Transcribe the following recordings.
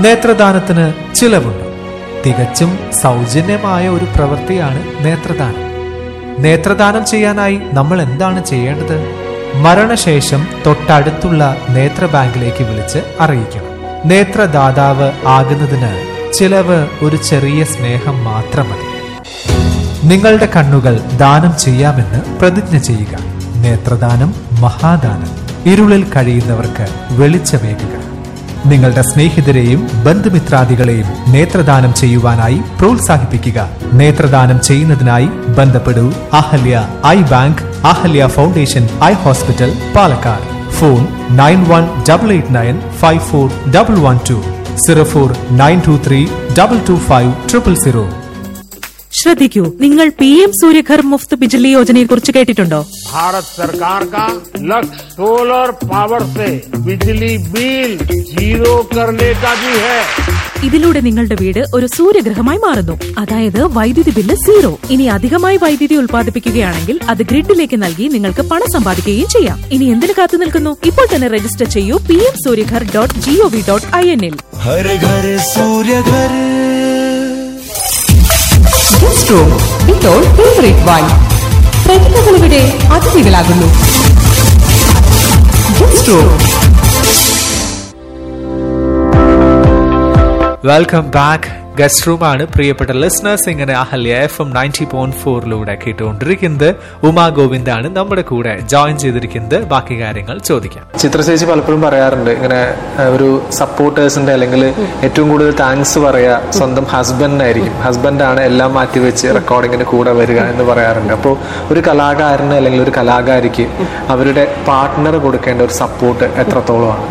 നേത്രദാനത്തിന് ചിലവുണ്ട് തികച്ചും സൗജന്യമായ ഒരു പ്രവൃത്തിയാണ് നേത്രദാനം നേത്രദാനം ചെയ്യാനായി നമ്മൾ എന്താണ് ചെയ്യേണ്ടത് മരണശേഷം തൊട്ടടുത്തുള്ള നേത്ര ബാങ്കിലേക്ക് വിളിച്ച് അറിയിക്കണം നേത്രദാതാവ് ആകുന്നതിന് ചിലവ് ഒരു ചെറിയ സ്നേഹം മാത്രം മതി നിങ്ങളുടെ കണ്ണുകൾ ദാനം ചെയ്യാമെന്ന് പ്രതിജ്ഞ ചെയ്യുക നേത്രദാനം മഹാദാനം ഇരുളിൽ കഴിയുന്നവർക്ക് വെളിച്ചമേകുക നിങ്ങളുടെ സ്നേഹിതരെയും ബന്ധുമിത്രാദികളെയും നേത്രദാനം ചെയ്യുവാനായി പ്രോത്സാഹിപ്പിക്കുക നേത്രദാനം ചെയ്യുന്നതിനായി ബന്ധപ്പെടൂ Ahalya eye bank Ahalya foundation eye hospital Palakkad phone nine one double eight nine five four double one two zero four nine two three double two five triple zero ശ്രദ്ധിക്കൂ നിങ്ങൾ പി എം സൂര്യഘർ മുഫ്ത് ബിജ്ലി യോജനയെ കുറിച്ച് കേട്ടിട്ടുണ്ടോ भारत सरकार का लक्ष्य सोलर पावर से बिजली बिल जीरो करने का भी है ഇതിലൂടെ നിങ്ങളുടെ വീട് ഒരു സൂര്യഗ്രഹമായി മാറുന്നു അതായത് വൈദ്യുതി ബില്ല് സീറോ ഇനി അധികമായി വൈദ്യുതി ഉൽപ്പാദിപ്പിക്കുകയാണെങ്കിൽ അത് ഗ്രിഡിലേക്ക് നൽകി നിങ്ങൾക്ക് പണം സമ്പാദിക്കുകയും ചെയ്യാം ഇനി എന്തിനു കാത്തു നിൽക്കുന്നു ഇപ്പോൾ തന്നെ രജിസ്റ്റർ ചെയ്യൂ P M Suryaghar dot GOV dot I എന്നിൽ हर घर सूर्य घर ഗസ്റ്റ് റൂം ഇപ്പോൾ ഫേവറേറ്റ് വൈൻ പ്രതിഭകൾ ഇവിടെ അതിഥികളാകുന്നു guest room welcome back guest റൂമാണ് പ്രിയപ്പെട്ട ലിസ്ണേഴ്സ് ഇങ്ങനെ Ahalya F M ninety point ഫോറിലൂടെ കേട്ടുകൊണ്ടിരിക്കുന്നത് ഉമാ ഗോവിന്ദാണ് നമ്മുടെ കൂടെ ജോയിൻ ചെയ്തിരിക്കുന്നത് ബാക്കി കാര്യങ്ങൾ ചോദിക്കാം ചിത്രചേച്ചി പലപ്പോഴും പറയാറുണ്ട് ഇങ്ങനെ ഏഹ്, ഒരു സപ്പോർട്ടേഴ്സിന്റെ അല്ലെങ്കിൽ ഏറ്റവും കൂടുതൽ താങ്ക്സ് പറയാ സ്വന്തം ഹസ്ബൻഡിനായിരിക്കും ഹസ്ബൻഡാണ് എല്ലാം മാറ്റിവെച്ച് റെക്കോർഡിങ്ങിന് കൂടെ വരിക എന്ന് പറയാറുണ്ട് അപ്പോൾ ഒരു കലാകാരന് അല്ലെങ്കിൽ ഒരു കലാകാരിക്ക് അവരുടെ പാർട്ട്ണർ കൊടുക്കേണ്ട ഒരു സപ്പോർട്ട് എത്രത്തോളമാണ്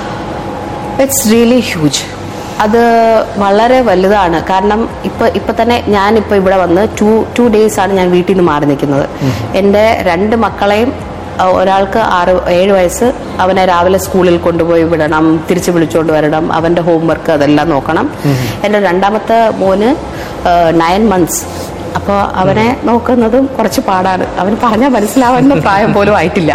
ഇറ്റ്സ് റിയലി ഹ്യൂജ് അത് വളരെ വലുതാണ് കാരണം ഇപ്പൊ ഇപ്പൊ തന്നെ ഞാൻ ഇപ്പൊ ഇവിടെ വന്ന് ടു ടു ഡേയ്സ് ആണ് ഞാൻ വീട്ടിൽ നിന്ന് മാറി നിൽക്കുന്നത് എൻ്റെ രണ്ട് മക്കളെയും അഹ് ഒരാൾക്ക് ആറ് ഏഴ് വയസ്സ് അവനെ രാവിലെ സ്കൂളിൽ കൊണ്ടുപോയി വിടണം തിരിച്ച് വിളിച്ചുകൊണ്ട് വരണം അവന്റെ ഹോംവർക്ക് അതെല്ലാം നോക്കണം എൻ്റെ രണ്ടാമത്തെ മോന് നയൻ മന്ത്സ് അപ്പോൾ അവനെ നോക്കുന്നതും കുറച്ച് പാടാണ് അവന് പറഞ്ഞാൽ മനസ്സിലാവുന്ന പ്രായം പോലും ആയിട്ടില്ല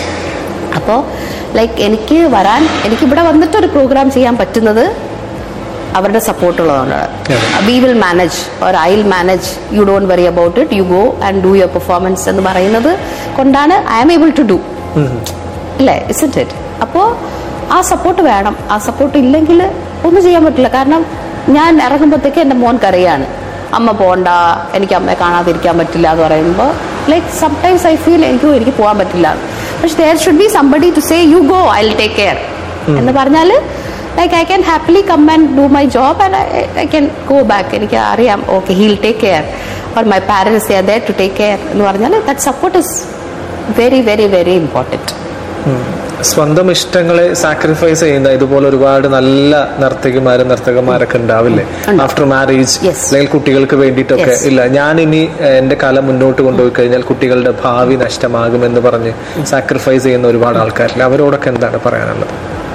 അപ്പോൾ ലൈക്ക് എനിക്ക് വരാൻ എനിക്ക് ഇവിടെ വന്നിട്ട് ഒരു പ്രോഗ്രാം ചെയ്യാൻ പറ്റുന്നത് അവരുടെ സപ്പോർട്ട് ഉള്ളതുകൊണ്ടാണ് we will manage or I will manage you don't worry about it you go and do your performance എന്ന് പറയുന്നത് കൊണ്ടാണ് I am able to do ഇല്ലേ ഇസറ്റ് ഇറ്റ് അപ്പോൾ ആ സപ്പോർട്ട് വേണം ആ സപ്പോർട്ട് ഇല്ലെങ്കിൽ ഒന്നും ചെയ്യാൻ പറ്റില്ല കാരണം ഞാൻ ഇറങ്ങുമ്പോഴത്തേക്ക് എൻ്റെ മോൻ കരയാണ് അമ്മ പോണ്ട എനിക്ക് അമ്മയെ കാണാതിരിക്കാൻ പറ്റില്ല എന്ന് പറയുമ്പോൾ ലൈക്ക് സംടൈംസ് ഐ ഫീൽ എനിക്ക് എനിക്ക് പോകാൻ പറ്റില്ല പക്ഷെ there should be somebody to say you go I will take care എന്ന് പറഞ്ഞാൽ like I can happily come and do my job and I can go back എനിക്ക് അറിയാം okay he'll take care or my parents there there to take care എന്ന് പറഞ്ഞാൽ that support is very very very important സ്വന്തം ഇഷ്ടങ്ങളെ sacrifice ചെയ്യുന്ന ഇതുപോലെ ഒരുപാട് നല്ല നർത്തകിമാരും നർത്തകന്മാരൊക്കെ ഉണ്ടാവില്ലേ ഉണ്ട്. After marriage Yes. അല്ലെങ്കിൽ കുട്ടികൾക്ക് വേണ്ടിയിട്ടൊക്കെ Yes. ഇല്ല ഞാൻ ഇനി ഏഹ്, എന്റെ കല മുന്നോട്ട് കൊണ്ടുപോയി കഴിഞ്ഞാൽ കുട്ടികളുടെ ഭാവി നഷ്ടമാകുമെന്ന് പറഞ്ഞ് സാക്രിഫൈസ് ചെയ്യുന്ന ഒരുപാട് ആൾക്കാരില്ല അവരോടൊക്കെ എന്താണ് പറയാനുള്ളത്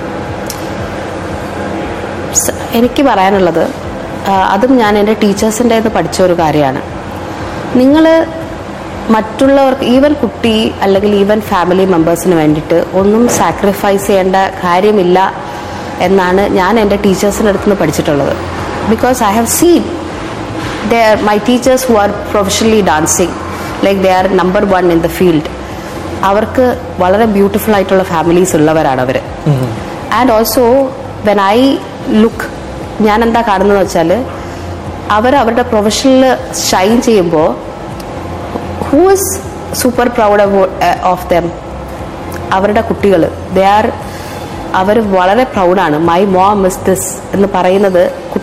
സ- എനിക്ക് പറയാനുള്ളത് ആ, അതും ഞാൻ എൻ്റെ ടീച്ചേഴ്സിൻ്റെ നിന്ന് പഠിച്ച ഒരു കാര്യമാണ് നിങ്ങൾ മറ്റുള്ളവർക്ക് ഈവൻ കുട്ടി അല്ലെങ്കിൽ ഈവൻ ഫാമിലി മെമ്പേഴ്സിന് വേണ്ടിയിട്ട് ഒന്നും സാക്രിഫൈസ് ചെയ്യേണ്ട കാര്യമില്ല എന്നാണ് ഞാൻ എൻ്റെ ടീച്ചേഴ്സിൻ്റെ അടുത്ത് നിന്ന് പഠിച്ചിട്ടുള്ളത് because I have seen they are my teachers who are professionally dancing like they are number one in the field അവർക്ക് വളരെ ബ്യൂട്ടിഫുൾ ആയിട്ടുള്ള ഫാമിലീസ് ഉള്ളവരാണ് അവർ and also when I look ഞാൻ എന്താ കാണുന്നത് വെച്ചാൽ അവർ അവരുടെ പ്രൊഫഷനിൽ ഷൈൻ ചെയ്യുമ്പോൾ who is super proud of them അവരുടെ കുട്ടികൾ ദേ ആർ അവർ വളരെ പ്രൗഡാണ് മൈ മോം ഇസ് ദിസ് എന്ന് പറയുന്നത്